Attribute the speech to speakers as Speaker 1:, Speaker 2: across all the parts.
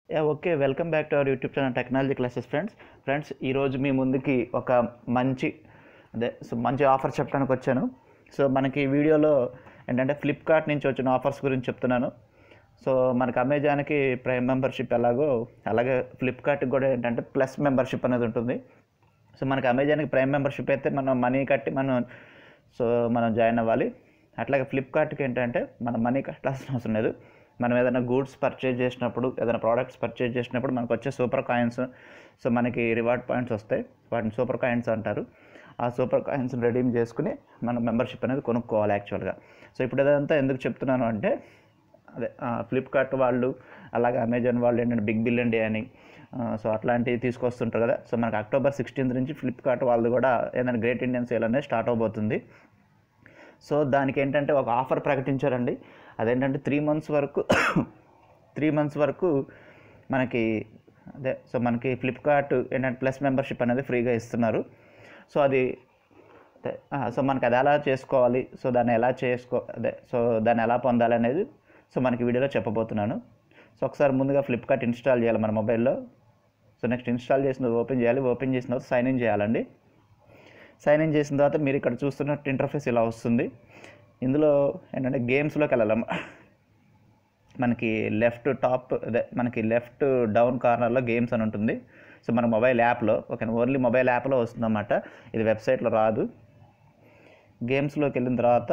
Speaker 1: yeah okay welcome back to our YouTube channel technology classes friends friends ఈరోజు మీ ముందుకి ఒక మంచి అదే సో మంచి ఆఫర్ చెప్పడానికి వచ్చాను సో మనకి ఈ వీడియోలో ఏంటంటే ఫ్లిప్కార్ట్ నుంచి వచ్చిన ఆఫర్స్ గురించి చెప్తున్నాను సో మనకి అమెజాన్కి ప్రైమ్ మెంబర్షిప్ ఎలాగో అలాగే ఫ్లిప్కార్ట్కి కూడా ఏంటంటే ప్లస్ మెంబర్షిప్ అనేది ఉంటుంది సో మనకి అమెజాన్కి ప్రైమ్ మెంబర్షిప్ అయితే మనం మనీ కట్టి మనం సో మనం జాయిన్ అవ్వాలి అట్లాగే ఫ్లిప్కార్ట్కి ఏంటంటే మనం మనీ కట్టాల్సిన అవసరం లేదు మనం ఏదైనా గూడ్స్ పర్చేజ్ చేసినప్పుడు ఏదైనా ప్రోడక్ట్స్ పర్చేజ్ చేసినప్పుడు మనకు వచ్చే సూపర్ కాయిన్స్ సో మనకి రివార్డ్ పాయింట్స్ వస్తాయి వాటిని సూపర్ కాయిన్స్ అంటారు ఆ సూపర్ కాయిన్స్ రెడీమ్ చేసుకుని మనం మెంబర్షిప్ అనేది కొనుక్కోవాలి యాక్చువల్గా సో ఇప్పుడు ఇదంతా ఎందుకు చెప్తున్నాను అంటే అదే ఫ్లిప్కార్ట్ వాళ్ళు అలాగే అమెజాన్ వాళ్ళు ఏంటంటే బిగ్ బిలియన్ డే అని ఆ, సో అట్లాంటివి తీసుకొస్తుంటారు కదా సో మనకి అక్టోబర్ సిక్స్టీన్త్ నుంచి ఫ్లిప్కార్ట్ వాళ్ళు కూడా ఏదైనా గ్రేట్ ఇండియన్ సేల్ అనేది స్టార్ట్ అవబోతుంది సో దానికి ఏంటంటే ఒక ఆఫర్ ప్రకటించారండి అదేంటంటే త్రీ మంత్స్ వరకు త్రీ మంత్స్ వరకు మనకి అదే సో మనకి ఫ్లిప్కార్ట్ ఏంటంటే ప్లస్ మెంబర్షిప్ అనేది ఫ్రీగా ఇస్తున్నారు సో అది అదే, ఆ, సో మనకి అది ఎలా చేసుకోవాలి సో దాన్ని ఎలా చేసుకో అదే సో దాన్ని ఎలా పొందాలి అనేది సో మనకి వీడియోలో చెప్పబోతున్నాను సో ఒకసారి ముందుగా ఫ్లిప్కార్ట్ ఇన్స్టాల్ చేయాలి మన మొబైల్లో సో నెక్స్ట్ ఇన్స్టాల్ చేసిన ఓపెన్ చేయాలి ఓపెన్ చేసిన తర్వాత సైన్ ఇన్ చేయాలండి సైన్ ఇన్ చేసిన తర్వాత మీరు ఇక్కడ చూస్తున్నట్టు ఇంటర్ఫేస్ ఇలా వస్తుంది ఇందులో ఏంటంటే గేమ్స్లోకి వెళ్ళాలి మనకి లెఫ్ట్ టాప్ అదే మనకి లెఫ్ట్ డౌన్ కార్నర్లో గేమ్స్ అని ఉంటుంది సో మన మొబైల్ యాప్లో ఓకే ఓన్లీ మొబైల్ యాప్లో వస్తుందన్నమాట ఇది వెబ్సైట్లో రాదు గేమ్స్లోకి వెళ్ళిన తర్వాత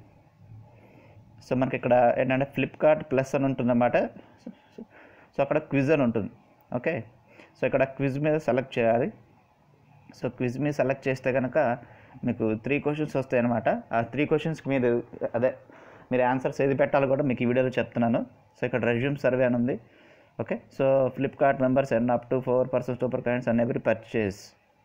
Speaker 1: సో మనకి ఇక్కడ ఏంటంటే ఫ్లిప్కార్ట్ ప్లస్ అని ఉంటుందన్నమాట సో అక్కడ క్విజ్ అని ఉంటుంది ఓకే సో ఇక్కడ క్విజ్ మీద సెలెక్ట్ చేయాలి సో క్విజ్ మీద సెలెక్ట్ చేస్తే కనుక మీకు త్రీ క్వశ్చన్స్ వస్తాయి అనమాట ఆ త్రీ క్వశ్చన్స్కి మీరు అదే మీరు ఆన్సర్స్ ఏది పెట్టాలో కూడా మీకు ఈ వీడియోలో చెప్తున్నాను సో ఇక్కడ రెజ్యూమ్ సర్వే అని ఉంది okay so Flipkart members earn up to four percent super coins and every purchase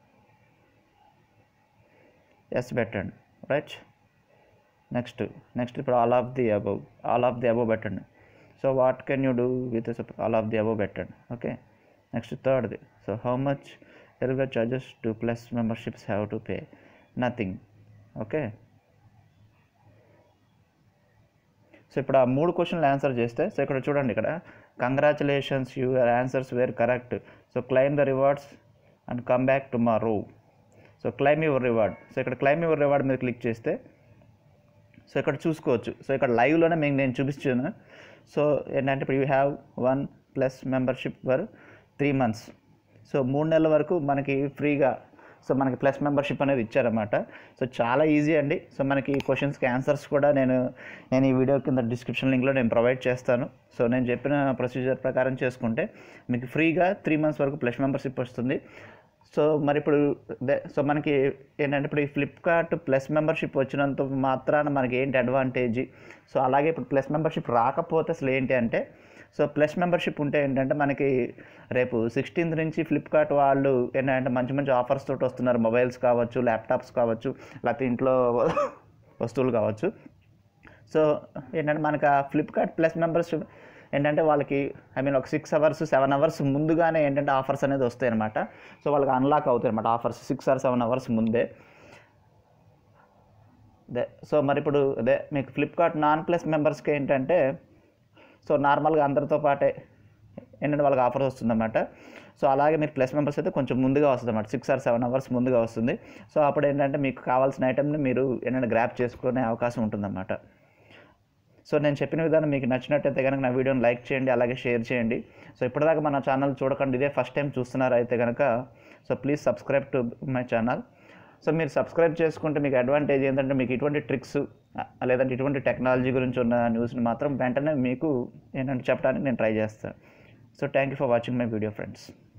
Speaker 1: yes పెట్టండి రైట్ నెక్స్ట్ నెక్స్ట్ ఇప్పుడు all of the above all of the above పెట్టండి so what can you do with all of the above పెట్టండి okay next థర్డ్ది so how much regular charges to plus memberships have to pay nothing okay so ఇప్పుడు ఆ మూడు క్వశ్చన్లు answer చేస్తే so ఇక్కడ చూడండి ఇక్కడ congratulations your answers were correct so claim the rewards and come back tomorrow so claim your reward so ఇక్కడ claim your reward మీద క్లిక్ చేస్తే సో ఇక్కడ చూసుకోవచ్చు సో ఇక్కడ లైవ్లోనే మీకు నేను చూపిస్తాను సో ఏంటంటే ఇప్పుడు you have one plus membership for three months so మూడు నెలల వరకు మనకి ఫ్రీగా సో మనకి ప్లస్ మెంబర్షిప్ అనేది ఇచ్చారన్నమాట సో చాలా ఈజీ అండి సో మనకి క్వశ్చన్స్కి ఆన్సర్స్ కూడా నేను నేను ఈ వీడియో కింద డిస్క్రిప్షన్ లింక్లో నేను ప్రొవైడ్ చేస్తాను సో నేను చెప్పిన ప్రొసీజర్ ప్రకారం చేసుకుంటే మీకు ఫ్రీగా త్రీ మంత్స్ వరకు ప్లస్ మెంబర్షిప్ వస్తుంది సో మరి ఇప్పుడు అదే సో మనకి ఏంటంటే ఇప్పుడు ఈ ఫ్లిప్కార్ట్ ప్లస్ మెంబర్షిప్ వచ్చినంత మాత్రాన మనకి ఏంటి అడ్వాంటేజ్ సో అలాగే ఇప్పుడు ప్లస్ మెంబర్షిప్ రాకపోతే అసలు ఏంటి అంటే సో ప్లస్ మెంబర్షిప్ ఉంటే ఏంటంటే మనకి రేపు సిక్స్టీన్త్ నుంచి ఫ్లిప్కార్ట్ వాళ్ళు ఏంటంటే మంచి మంచి ఆఫర్స్ తోటి వస్తున్నారు మొబైల్స్ కావచ్చు ల్యాప్టాప్స్ కావచ్చు లేకపోతే ఇంట్లో వస్తువులు కావచ్చు సో ఏంటంటే మనకు ఆ ఫ్లిప్కార్ట్ ప్లస్ మెంబర్షిప్ ఏంటంటే వాళ్ళకి ఐ మీన్ ఒక సిక్స్ అవర్స్ సెవెన్ అవర్స్ ముందుగానే ఏంటంటే ఆఫర్స్ అనేది వస్తాయి అనమాట సో వాళ్ళకి అన్లాక్ అవుతాయి అనమాట offers six or seven hours ముందే అదే సో మరి ఇప్పుడు అదే మీకు ఫ్లిప్కార్ట్ నాన్ ప్లస్ మెంబర్స్కి ఏంటంటే సో నార్మల్గా అందరితో పాటే ఏంటంటే వాళ్ళకి ఆఫర్ వస్తుందన్నమాట సో అలాగే మీరు ప్లస్ మెంబర్స్ అయితే కొంచెం ముందుగా వస్తుంది అన్నమాట సిక్స్ ఆర్ సెవెన్ అవర్స్ ముందుగా వస్తుంది సో అప్పుడు ఏంటంటే మీకు కావాల్సిన ఐటెంని మీరు ఏంటంటే గ్రాప్ చేసుకునే అవకాశం ఉంటుందన్నమాట సో నేను చెప్పిన విధానం మీకు నచ్చినట్టయితే కనుక నా వీడియోని లైక్ చేయండి అలాగే షేర్ చేయండి సో ఇప్పటిదాకా మన ఛానల్ చూడకండి ఇదే ఫస్ట్ టైం చూస్తున్నారు అయితే కనుక so please subscribe to my channel so మీరు సబ్స్క్రైబ్ చేసుకుంటే మీకు అడ్వాంటేజ్ ఏంటంటే మీకు ఇటువంటి ట్రిక్స్ లేదంటే ఇటువంటి టెక్నాలజీ గురించి ఉన్న న్యూస్ని మాత్రం వెంటనే మీకు ఏంటంటే చెప్పడానికి నేను ట్రై చేస్తాను so thank you for watching my video friends